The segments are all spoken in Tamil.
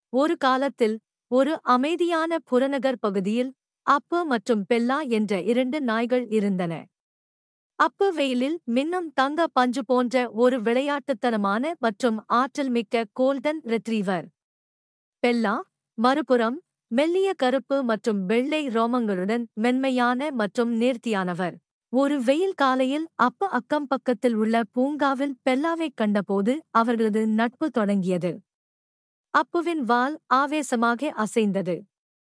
ஒரு காலத்தில் ஒரு அமைதியான புறநகர் பகுதியில் அப்பு மற்றும் பெல்லா என்ற இரண்டு நாய்கள் இருந்தன அப்பு வெயிலில் மின்னும் தங்க பஞ்சு போன்ற ஒரு விளையாட்டுத்தனமான மற்றும் ஆற்றல் மிக்க கோல்டன் ரெட்ரீவர் பெல்லா மறுபுறம் மெல்லிய கருப்பு மற்றும் வெள்ளை ரோமங்களுடன் மென்மையான மற்றும் நேர்த்தியானவர் ஒரு வெயில் காலையில் அப்ப அக்கம் பக்கத்தில் உள்ள பூங்காவில் பெல்லாவைக் கண்டபோது அவர்களது நட்பு தொடங்கியது அப்புவின் வால் ஆவேசமாக அசைந்தது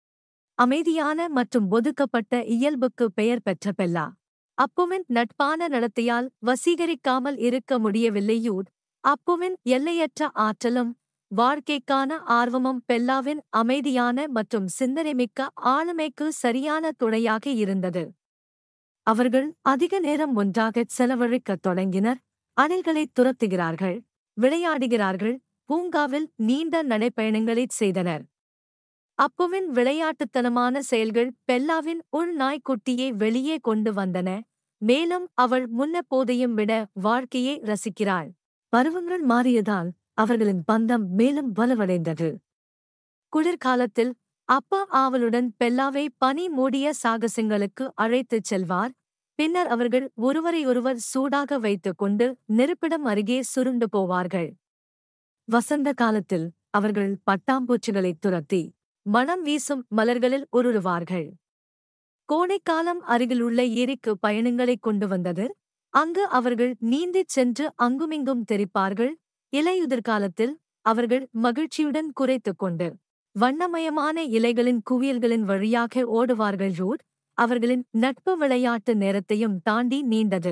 அமைதியான மற்றும் ஒதுக்கப்பட்ட இயல்புக்கு பெயர் பெற்ற பெல்லா அப்புவின் நட்பான நடத்தையால் வசீகரிக்காமல் இருக்க முடியவில்லையூட் அப்புவின் எல்லையற்ற ஆற்றலும் வாழ்க்கைக்கான ஆர்வமும் பெல்லாவின் அமைதியான மற்றும் சிந்தனைமிக்க ஆளுமைக்கு சரியான துணையாக இருந்தது அவர்கள் அதிக நேரம் ஒன்றாகச் செலவழிக்கத் தொடங்கினர் அணில்களைத் துரத்துகிறார்கள் விளையாடுகிறார்கள் பூங்காவில் நீண்ட நடைப்பயணங்களைச் செய்தனர் அப்புவின் விளையாட்டுத்தனமான செயல்கள் பெல்லாவின் உள் நாய்க்குட்டியை வெளியே கொண்டு வந்தன மேலும் அவள் முன்னெப்போதையும் விட வாழ்க்கையை ரசிக்கிறாள் பருவங்கள் மாறியதால் அவர்களின் பந்தம் மேலும் வலுவடைந்தது குளிர்காலத்தில் அப்பா ஆவலுடன் பெல்லாவை பனி மூடிய சாகசங்களுக்கு அழைத்துச் செல்வார் பின்னர் அவர்கள் ஒருவரையொருவர் சூடாக வைத்துக் கொண்டு நெருப்பிடம் அருகே சுருண்டு போவார்கள் வசந்த காலத்தில் அவர்கள் பட்டாம்பூச்சிகளைத் துரத்தி மணம் வீசும் மலர்களில் உருளுவார்கள் கோடைக்காலம் அருகிலுள்ள ஏரிக்கு பயணங்களைக் கொண்டு வந்தது அங்கு அவர்கள் நீந்திச் சென்று அங்குமிங்கும் தெரிப்பார்கள் இலையுதிர்காலத்தில் அவர்கள் மகிழ்ச்சியுடன் குறைத்துக் கொண்டு வண்ணமயமான இலைகளின் குவியல்களின் வழியாக ஓடுவார்கள் ரூட் அவர்களின் நட்பு விளையாட்டு நேரத்தையும் தாண்டி நீண்டது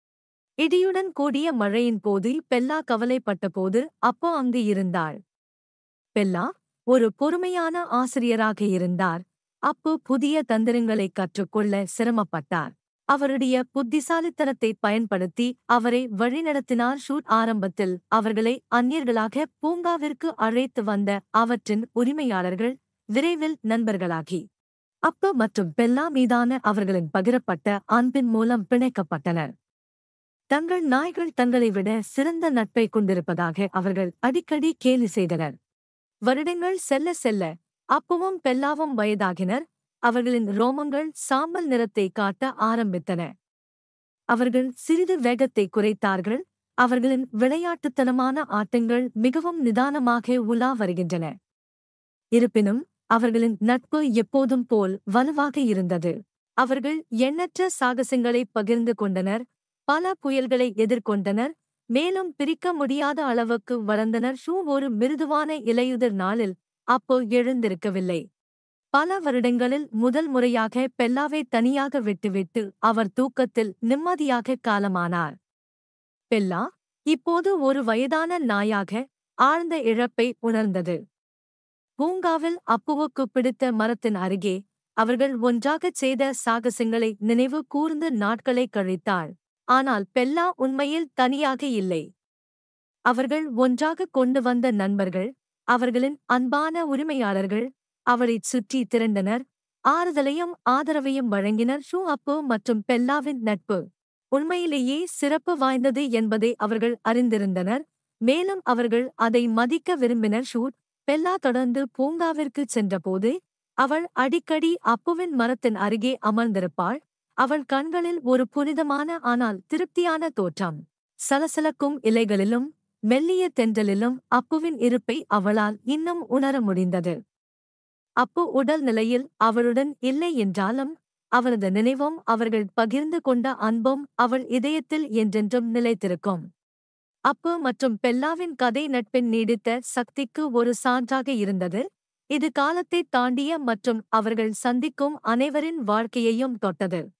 இடியுடன் கூடிய மழையின் போது பெல்லா கவலைப்பட்டபோது அப்போ அங்கு இருந்தாள் பெல்லா ஒரு பொறுமையான ஆசிரியராக இருந்தார் அப்பு புதிய தந்திரங்களை கற்றுக்கொள்ள சிரமப்பட்டார் அவருடைய புத்திசாலித்தனத்தை பயன்படுத்தி அவரை வழிநடத்தினார் ஷூட் ஆரம்பத்தில் அவர்களை அந்நியர்களாக பூங்காவிற்கு அழைத்து வந்த அவற்றின் உரிமையாளர்கள் விரைவில் நண்பர்களாகி அப்பு மற்றும் பெல்லா மீதான அவர்களின் பகிரப்பட்ட அன்பின் மூலம் பிணைக்கப்பட்டனர் தங்கள் நாய்கள் தங்களை விட சிறந்த நட்பை கொண்டிருப்பதாக அவர்கள் அடிக்கடி கேலி செய்தனர் வருடங்கள் செல்ல செல்ல அப்புவும் பெல்லாவும் வயதாகினர் அவர்களின் ரோமங்கள் சாம்பல் நிறத்தை காட்ட ஆரம்பித்தன அவர்கள் சிறிது வேகத்தை குறைத்தார்கள் அவர்களின் விளையாட்டுத்தனமான ஆட்டங்கள் மிகவும் நிதானமாக உலா வருகின்றன இருப்பினும் அவர்களின் நட்பு எப்போதும் போல் வலுவாக இருந்தது அவர்கள் எண்ணற்ற சாகசங்களை பகிர்ந்து கொண்டனர் பல புயல்களை எதிர்கொண்டனர் மேலும் பிரிக்க முடியாத அளவுக்கு வளர்ந்தனர் ஷூ ஒரு மிருதுவான இலையுதிர் நாளில் அப்போ எழுந்திருக்கவில்லை பல வருடங்களில் முதல் முறையாக பெல்லாவை தனியாக விட்டுவிட்டு அவர் தூக்கத்தில் நிம்மதியாக காலமானார் பெல்லா இப்போது ஒரு வயதான நாயாக ஆழ்ந்த இழப்பை உணர்ந்தது பூங்காவில் அப்புவுக்கு பிடித்த மரத்தின் அருகே அவர்கள் ஒன்றாகச் செய்த சாகசங்களை நினைவு கூர்ந்து நாட்களை கழித்தாள் ஆனால் பெல்லா உண்மையில் தனியாக இல்லை அவர்கள் ஒன்றாக கொண்டு வந்த நண்பர்கள் அவர்களின் அன்பான உரிமையாளர்கள் அவளைச் சுற்றி திரண்டனர் ஆறுதலையும் ஆதரவையும் வழங்கினர் ஷூ அப்பு மற்றும் பெல்லாவின் நட்பு உண்மையிலேயே சிறப்பு வாய்ந்தது என்பதை அவர்கள் அறிந்திருந்தனர் மேலும் அவர்கள் அதை மதிக்க விரும்பினர் ஷூட் பெல்லா தொடர்ந்து பூங்காவிற்குச் சென்றபோது அவள் அடிக்கடி அப்புவின் மரத்தின் அருகே அமர்ந்திருப்பாள் அவள் கண்களில் ஒரு புனிதமான ஆனால் திருப்தியான தோற்றம் சலசலக்கும் இலைகளிலும் மெல்லிய தென்றலிலும் அப்புவின் இருப்பை அவளால் இன்னும் உணர முடிந்தது அப்பு உடல் நிலையில் அவளுடன் இல்லை என்றாலும் அவரது நினைவும் அவர்கள் பகிர்ந்து கொண்ட அன்பும் அவள் இதயத்தில் என்றென்றும் நிலைத்திருக்கும் அப்பு மற்றும் பெல்லாவின் கதை நட்பின் நீடித்த சக்திக்கு ஒரு சான்றாக இருந்தது இது காலத்தைத் தாண்டிய மற்றும் அவர்கள் சந்திக்கும் அனைவரின் வாழ்க்கையையும் தொட்டது